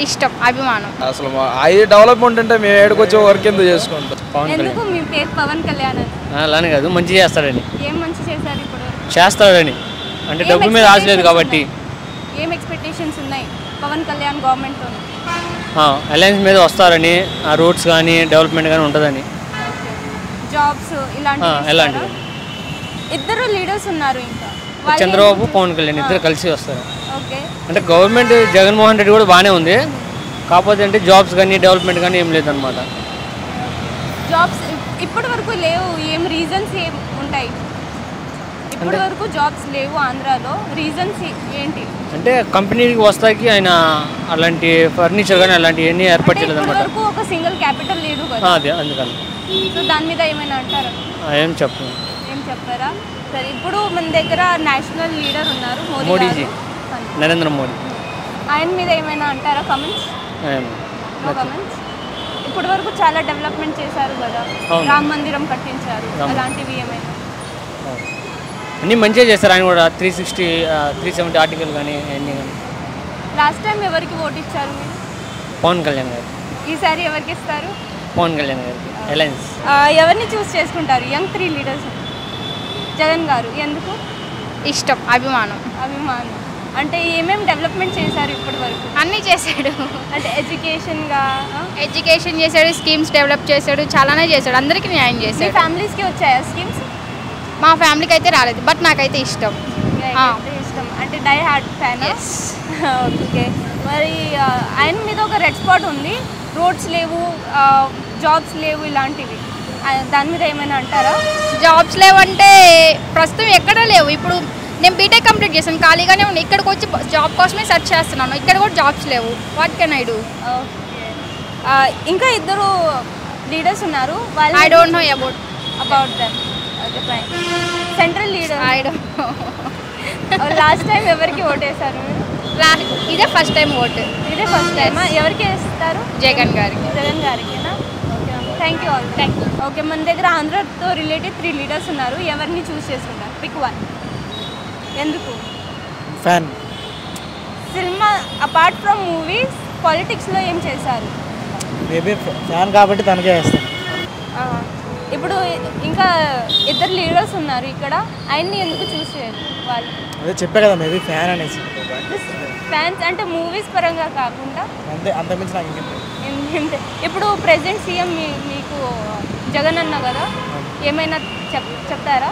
ఇష్టం అభిమానం అసలు మా అవి డెవలప్మెంట్ అంటే మేము ఏడుకొచ్చే వర్క్ ఎందుకు చేసుకుంటాం పవన్ ఎందుకు కళ్యాణ్ మీ పేరు పవన్ కళ్యాణ్ అని ఆ, అలానే కాదు మంచి చేస్తాడని ఏం మంచి చేశారు ఇప్పుడు చేస్తాడని అంటే ఏం డబ్బు మీద ఆశ లేదు expectations కాబట్టి ఉన్నాయి? ఏం ఎక్స్పెక్టేషన్స్ ఉన్నాయి పవన్ కళ్యాణ్ గవర్నమెంట్ అలయన్స్ మీద వస్తారని ఆ రోడ్స్ కానీ డెవలప్మెంట్ కానీ ఉంటుందని జాబ్స్ ఆ, ఇలాంటివి ఎలాంటివి ఇస్తారా? ఇద్దరు లీడర్స్ ఉన్నారు ఇంకా వాళ్ళు చంద్రబాబు ఏం- పవన్ కళ్యాణ్ ఇద్దరు కలిసి వస్తారు ఓకే అంటే గవర్నమెంట్ జగన్మోహన్ రెడ్డి కూడా బాగానే ఉంది కాకపోతే అంటే జాబ్స్ కానీ డెవలప్మెంట్ కానీ ఏం లేదనమాట జాబ్స్ ఇప్పటి వరకు లేవు ఏం రీజన్స్ ఏం ఉంటాయి ఇప్పటి వరకు జాబ్స్ లేవు ఆంధ్రాలో రీజన్స్ ఏంటి అంటే కంపెనీకి వస్తాకి ఆయన అలాంటి ఫర్నిచర్ కానీ అలాంటివన్నీ ఏర్పాటు అంటే ఇప్పటి చేయలేదన్నమాట వరకు ఒక సింగిల్ క్యాపిటల్ లేదు ఆ, కదా అదే అందుకని సో దాని మీద ఏమైనా అంటారా ఆ, ఏం చెప్పను ఏం చెప్పారా సరే ఇప్పుడు మన దగ్గర నేషనల్ లీడర్ ఉన్నారు మోడీ మోడీజీ. గారు. నరేంద్ర మోడీ ఆయన మీద ఏమైనా అంటారా కమెంట్స్ ఏం నో కమెంట్స్ ఇప్పటి వరకు చాలా డెవలప్మెంట్ చేశారు కదా అవును. రామ మందిరం కట్టించారు రామ- అలాంటివి ఏమైనా అన్నీ మంచిగా చేస్తారు ఆయన కూడా three sixty three seventy article కానీ అన్నీ కానీ లాస్ట్ టైం ఎవరికి ఓటు ఇచ్చారు మీరు పవన్ కళ్యాణ్ గారు ఈసారి ఎవరికి ఇస్తారు పవన్ కళ్యాణ్ గారికి అలయన్స్ ఆ, ఎవరిని చూస్ చేసుకుంటారు యంగ్ త్రీ లీడర్స్ జగన్ గారు ఎందుకు ఇష్టం అభిమానం అభిమానం అంటే ఏమేమి డెవలప్మెంట్ చేశారు ఇప్పటి వరకు అన్నీ చేశాడు అంటే ఎడ్యుకేషన్గా ఎడ్యుకేషన్ చేశాడు స్కీమ్స్ డెవలప్ చేశాడు చాలానే చేశాడు అందరికీ న్యాయం మీ చేశాడు ఫ్యామిలీస్కి వచ్చాయా స్కీమ్స్ మా ఫ్యామిలీకి అయితే రాలేదు బట్ నాకైతే ఇష్టం ఆ. ఇష్టం అంటే die hard fan Yes. Okay మరి ఆ, ఆయన మీద ఒక రెడ్ స్పాట్ ఉంది రోడ్స్ లేవు జాబ్స్ లేవు ఇలాంటివి ఆ, దాని మీద ఏమైనా అంటారా జాబ్స్ లేవంటే ప్రస్తుతం ఎక్కడా లేవు ఇప్పుడు నేను బీటెక్ కంప్లీట్ చేశాను ఖాళీగానే ఉన్నా ఇక్కడికి వచ్చి జాబ్ కోసమే సెర్చ్ చేస్తున్నాను ఇక్కడ కూడా జాబ్స్ లేవు what can I do okay ఆ, ఇంకా ఇద్దరు లీడర్స్ ఉన్నారు వాళ్ళు I don't know about about them okay fine central leader I don't last time ఎవరికి ఓటేశారు మీరు ఇదే ఫస్ట్ టైం ఓటు ఇదే ఫస్ట్ టైమా ఎవరికి వేస్తారు జగన్ గారికి జగన్ గారికేనా okay thank you all thank you okay మన దగ్గర ఆంధ్రతో రిలేటెడ్ త్రీ లీడర్స్ ఉన్నారు ఎవరిని చూస్ చేసుకుంటారు పిక్ వన్ ఎందుకు fan cinema apart from movies పాలిటిక్స్లో ఏం చేశారు మేబీ ఫ్యాన్ కాబట్టి తనకే వేస్తాను ఆ, ఇప్పుడు ఇంకా ఇద్దరు లీడర్స్ ఉన్నారు ఇక్కడ ఆయన్ని ఎందుకు చూస్ చేయరు వాళ్ళు అదే చెప్పా కదా మేబీ ఫ్యాన్ అనేసి ఫ్యాన్స్ అంటే మూవీస్ పరంగా కాకుండా అంతే అంతకుమించి నాకు ఇంకేం తెలియదు. ఏంటంటే ఇప్పుడు ప్రెసెంట్ సీఎం మీ మీకు జగన్ అన్న కదా ఏమైనా చెప్ చెప్తారా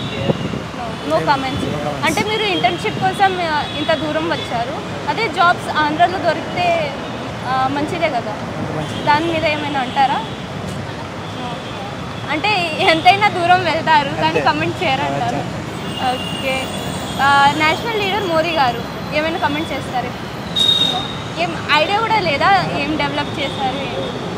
నో కామెంట్స్ అంటే మీరు ఇంటర్న్షిప్ కోసం ఆ, ఇంత దూరం వచ్చారు అదే జాబ్స్ ఆంధ్రాలో దొరికితే ఆ, మంచిదే కదా దాని మీద ఏమైనా అంటారా No. అంటే ఎంతైనా దూరం వెళ్తారు కానీ అంతే. కమెంట్ చేయరంటారు okay national leader Modi garu ఏమైనా కమెంట్ చేస్తారు ఏం ఐడియా కూడా లేదా ఏం డెవలప్ చేశారు ఏం?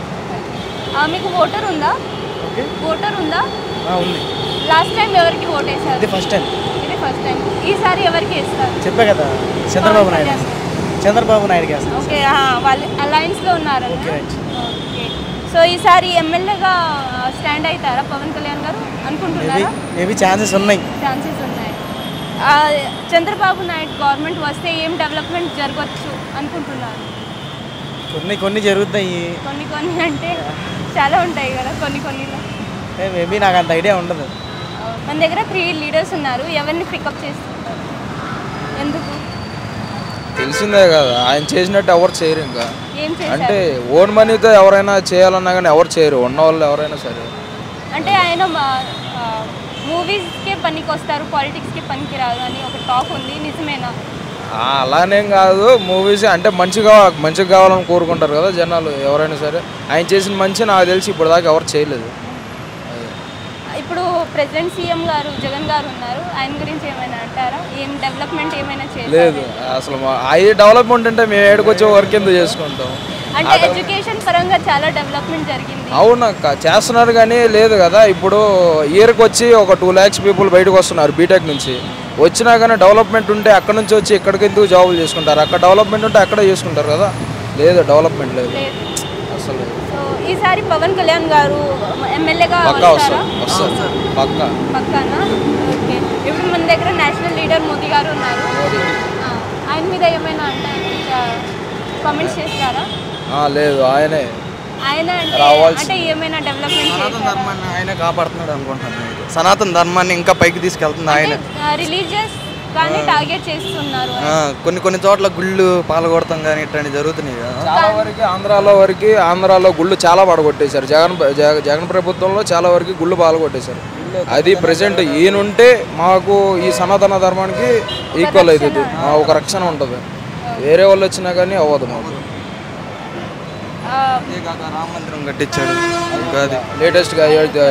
ఆ, మీకు ఓటర్ ఉందా ఓకే ఓటర్ ఉందా ఆ, ఉంది లాస్ట్ టైం ఎవరికి ఓటేశారు ఇది ఫస్ట్ టైం ఇది ఫస్ట్ టైం ఈసారి ఎవరికి వేస్తారు చెప్పా కదా చంద్రబాబు నాయుడు చంద్రబాబు నాయుడుకి వేస్తాను ఓకే ఆ, వాళ్ళు అలయన్స్లో ఉన్నారు ఓకే రైట్ ఓకే సో ఈసారి ఎమ్మెల్యేగా స్టాండ్ అవుతారా పవన్ కళ్యాణ్ గారు మేబీ అనుకుంటున్నారా మేబీ ఛాన్సెస్ ఉన్నాయి ఛాన్సెస్ ఉన్నాయి ఆ, చంద్రబాబు నాయుడు గవర్నమెంట్ వస్తే ఏం డెవలప్మెంట్ జరగవచ్చు అనుకుంటున్నారు కొన్ని కొన్ని జరుగుతాయి కొన్ని కొన్ని అంటే చాలా ఉంటాయి కదా కొన్ని కొన్నిలో మేబీ నాకు అంత ఐడియా ఉండదు మన దగ్గర త్రీ లీడర్స్ ఉన్నారు ఎవరిని పికప్ చేస్తుంటారు ఎందుకు తెలిసిందే కదా ఆయన చేసినట్టు ఎవరు చేయరు ఇంకా ఏం అంటే చేశారు ఓన్ మనీతో ఎవరైనా చేయాలన్నా కానీ ఎవరు చేయరు ఉన్న వాళ్ళు ఎవరైనా సరే అంటే ఆయన మూవీస్కే పనికి వస్తారు పాలిటిక్స్కి పనికి రారు అని ఒక టాక్ ఉంది నిజమేనా ఆ, అలానేం కాదు మూవీస్ అంటే మంచిగా మంచిగా కావాలని కోరుకుంటారు కదా జనాలు ఎవరైనా సరే ఆయన చేసిన మంచి నాకు తెలిసి ఇప్పుడు దాకా ఎవరు చేయలేదు ఇప్పుడు ప్రెసిడెంట్ సీఎం గారు జగన్ గారు ఉన్నారు ఆయన గురించి ఏమైనా అంటారా ఏం డెవలప్మెంట్ ఏమైనా లేదు చేశారు అసలు మా అవి డెవలప్మెంట్ అంటే మేము ఏడుకొచ్చే వర్క్ ఎందుకు చేసుకుంటాం అంటే ఎడ్యుకేషన్ పరంగా చాలా డెవలప్మెంట్ జరిగింది అవునక్క చేస్తున్నారు కానీ లేదు కదా ఇప్పుడు ఇయర్కి వచ్చి ఒక టూ ల్యాక్స్ పీపుల్ బయటకు వస్తున్నారు బీటెక్ నుంచి వచ్చినా కానీ డెవలప్మెంట్ ఉంటే అక్కడ నుంచి వచ్చి ఇక్కడికి ఎందుకు జాబులు చేసుకుంటారు అక్కడ డెవలప్మెంట్ ఉంటే అక్కడే చేసుకుంటారు కదా లేదు డెవలప్మెంట్ లేదు లేదు అసలు సో ఈసారి పవన్ కళ్యాణ్ గారు ఎమ్మెల్యేగా పక్కా వస్తారా వస్తారు వస్తారు పక్కా పక్కానా ఓకే ఇప్పుడు మన దగ్గర నేషనల్ లీడర్ మోదీ గారు ఉన్నారు ఆ, ఆయన మీద ఏమైనా అంటే ఇంకా కామెంట్స్ చేస్తారా ఆ, లేదు ఆయనే ఆయన అంటే రావాల్సి- అంటే ఏమైనా డెవలప్మెంట్ సనాతన ధర్మాన్ని ఆయన కాపాడుతున్నాడు అనుకుంటున్నాను నేను. సనాతన ధర్మాన్ని ఇంకా పైకి తీసుకెళ్తుంది ఆయన రిలీజియస్ కానీ టార్గెట్ చేస్తున్నారు ఆ, కొన్ని కొన్ని చోట్ల గుళ్ళు పాల్గొడతాం కానీ ఇట్లాంటివి జరుగుతున్నాయి కదా చాలా వరకు ఆంధ్రాలో వరకు ఆంధ్రాలో గుళ్ళు చాలా పడగొట్టేశారు జగన్ జగ- జగన్ ప్రభుత్వంలో చాలా వరకు గుళ్ళు పాల్గొట్టేశారు అది ప్రజెంట్ ఈయనుంటే మాకు ఈ సనాతన ధర్మానికి ఈక్వల్ అవుతుంది ఆ, ఒక రక్షణ ఉంటుంది వేరే వాళ్ళు వచ్చినా కానీ అవ్వదు మాకు అదే కాక రామ మందిరం కట్టించాడు ఇంకా అది లేటెస్ట్గా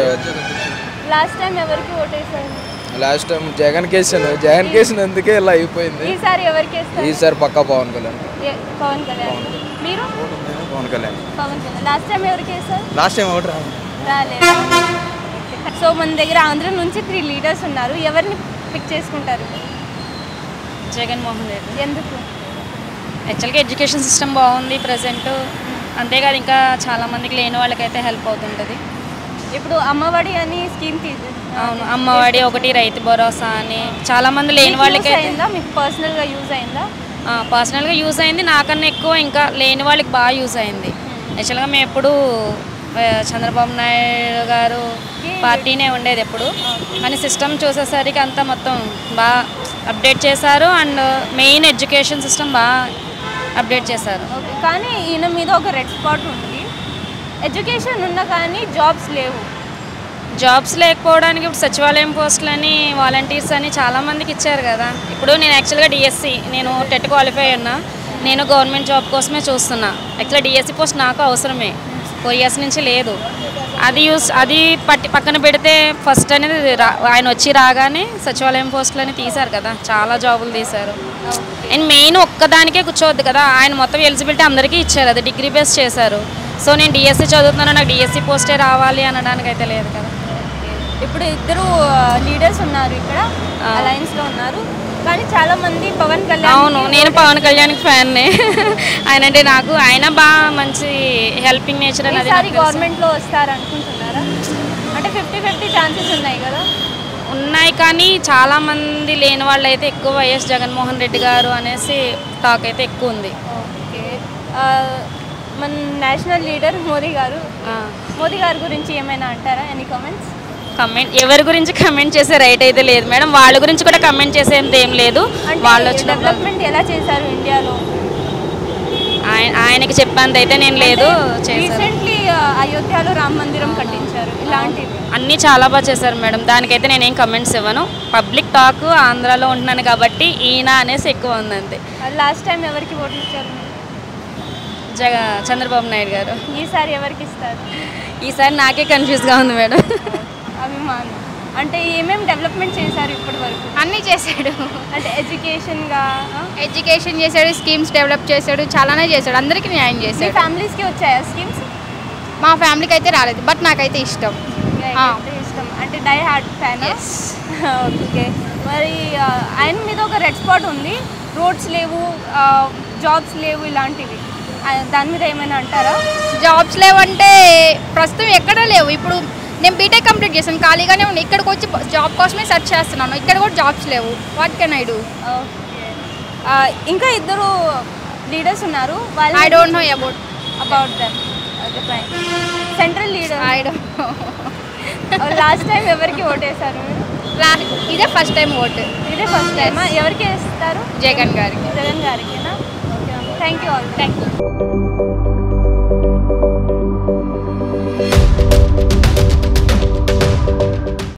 లాస్ట్ టైం ఎవరికి ఓటేసారు లాస్ట్ టైం జగన్ కేసాను జగన్ కేసిన అందుకే ఇలా అయిపోయింది ఈసారి ఎవరికి వేస్తారు ఈసారి పక్కా పవన్ కళ్యాణ్ ఏ- పవన్ కళ్యాణ్ మీరు పవన్ కళ్యాణ్ పవన్ కళ్యాణ్ లాస్ట్ టైం ఎవరికి వేస్తారు లాస్ట్ టైం ఒకటి రాదు రాలేదు సో మన దగ్గర ఆంధ్ర నుంచి త్రీ లీడర్స్ ఉన్నారు ఎవరిని పిక్ చేసుకుంటారు జగన్మోహన్ రెడ్డి ఎందుకు యాక్చువల్గా ఎడ్యుకేషన్ సిస్టమ్ బాగుంది ప్రజెంట్ అంతేకాదు ఇంకా చాలా మందికి లేని వాళ్ళకైతే హెల్ప్ అవుతుంటుంది ఇప్పుడు అమ్మఒడి అని స్కీమ్ తీసి అవును అమ్మఒడి ఒకటి రైతు భరోసా అని చాలా మంది లేని వాళ్ళకైతే అయిందా మీకు పర్సనల్గా యూజ్ అయిందా పర్సనల్గా యూజ్ అయింది నాకన్నా ఎక్కువ ఇంకా లేని వాళ్ళకి బాగా యూజ్ అయింది యాక్చువల్గా మేము ఎప్పుడు ఆ, చంద్రబాబు నాయుడు గారు పార్టీనే ఉండేది ఎప్పుడు కానీ సిస్టమ్ చూసేసరికి అంతా మొత్తం బాగా అప్డేట్ చేశారు అండ్ మెయిన్ ఎడ్యుకేషన్ సిస్టమ్ బాగా అప్డేట్ చేశారు ఓకే కానీ ఈయన మీద ఒక రెడ్ స్పాట్ ఉంది ఎడ్యుకేషన్ ఉన్నా కానీ జాబ్స్ లేవు జాబ్స్ లేకపోవడానికి ఇప్పుడు సచివాలయం పోస్టులు అని వాలంటీర్స్ అని చాలా మందికి ఇచ్చారు కదా ఇప్పుడు నేను యాక్చువల్గా డిఎస్సి నేను టెట్ క్వాలిఫై ఉన్నా నేను గవర్నమెంట్ జాబ్ కోసమే చూస్తున్నా యాక్చువల్గా డిఎస్సి పోస్ట్ నాకు అవసరమే ఫోర్ ఇయర్స్ నుంచి లేదు అది యూస్ అది పట్టి పక్కన పెడితే ఫస్ట్ అనేది రా- ఆయన వచ్చి రాగానే సచివాలయం పోస్టులని తీశారు కదా చాలా జాబులు తీశారు అండ్ మెయిన్ ఒక్కదానికే కూర్చోవద్దు కదా ఆయన మొత్తం ఎలిజిబిలిటీ అందరికీ ఇచ్చారు అది డిగ్రీ బేస్ చేశారు సో నేను డిఎస్సి చదువుతున్నాను నాకు డిఎస్సి పోస్టే రావాలి అనడానికి అయితే లేదు కదా ఇప్పుడు ఇద్దరు లీడర్స్ ఉన్నారు ఇక్కడ అలయన్స్ లో ఉన్నారు కానీ చాలా మంది పవన్ కళ్యాణ్ అవును నేను పవన్ కళ్యాణ్ ఫ్యాన్నే ఆయన అంటే నాకు ఆయన బాగా మంచి హెల్పింగ్ నేచర్ అనేది ఈసారి నాకు తెలుసు. గవర్నమెంట్ లో వస్తారు అనుకుంటున్నారా అంటే ఫిఫ్టీ ఫిఫ్టీ ఛాన్సెస్ ఉన్నాయి కదా ఉన్నాయి కానీ చాలా మంది లేని వాళ్ళు అయితే ఎక్కువ వైఎస్ జగన్మోహన్ రెడ్డి గారు అనేసి టాక్ అయితే ఎక్కువ ఉంది ఓకే ఆ, మన నేషనల్ లీడర్ మోదీ గారు మోదీ గారి గురించి ఏమైనా అంటారా ఎనీ కామెంట్స్ కమెంట్ ఎవరి గురించి కమెంట్ చేసే రైట్ అయితే లేదు మేడం వాళ్ళ గురించి కూడా కమెంట్ చేసేంత ఏం లేదు వాళ్ళు అంటే వచ్చిన డెవలప్మెంట్ ఎలా చేశారు ఇండియాలో ఆయన ఆయనకి చెప్పేంత అయితే నేను లేదు చేశారు రీసెంట్లీ అయోధ్యలో రామ మందిరం కట్టించారు ఇలాంటివి అన్నీ చాలా బాగా చేశారు మేడం దానికైతే నేనేం కమెంట్స్ ఇవ్వను పబ్లిక్ టాక్ ఆంధ్రాలో ఉంటున్నాను కాబట్టి ఈయన అనేసి ఎక్కువ ఉంది అంతే లాస్ట్ టైం ఎవరికి ఓట్లు ఇచ్చారు మీరు? జగ చంద్రబాబు నాయుడు గారు ఈసారి ఎవరికి ఇస్తారు ఈసారి నాకే కన్ఫ్యూజ్గా ఉంది మేడం అభిమానం అంటే ఏమేమి డెవలప్మెంట్ చేశారు ఇప్పటి వరకు అన్నీ చేశాడు అంటే ఎడ్యుకేషన్గా ఎడ్యుకేషన్ చేశాడు స్కీమ్స్ డెవలప్ చేశాడు చాలానే చేశాడు అందరికీ న్యాయం మీ చేశాడు ఫ్యామిలీస్కి వచ్చాయా స్కీమ్స్ మా ఫ్యామిలీకి అయితే రాలేదు బట్ నాకైతే ఇష్టం ఆ. ఇష్టం అంటే డై హార్ట్ ఫ్యాన్ ఓకే మరి ఆ, ఆయన మీద ఒక రెడ్ స్పాట్ ఉంది రోడ్స్ లేవు జాబ్స్ లేవు ఇలాంటివి ఆ, దాని మీద ఏమైనా అంటారా జాబ్స్ లేవంటే ప్రస్తుతం ఎక్కడ లేవు ఇప్పుడు నేను బీటెక్ కంప్లీట్ చేశాను ఖాళీగానే ఉన్నా ఇక్కడికి వచ్చి జాబ్ కోసమే సెర్చ్ చేస్తున్నాను ఇక్కడ కూడా జాబ్స్ లేవు what can I do okay ఇంకా ఇద్దరు లీడర్స్ ఉన్నారు వాళ్ళు I don't know about about them okay fine central leader I don't last time ఎవరికి ఓటేశారు మీరు ఇదే ఫస్ట్ టైం ఓటు ఇదే ఫస్ట్ టైమా ఎవరికి వేస్తారు జగన్ గారికి జగన్ గారికేనా okay thank you all thank you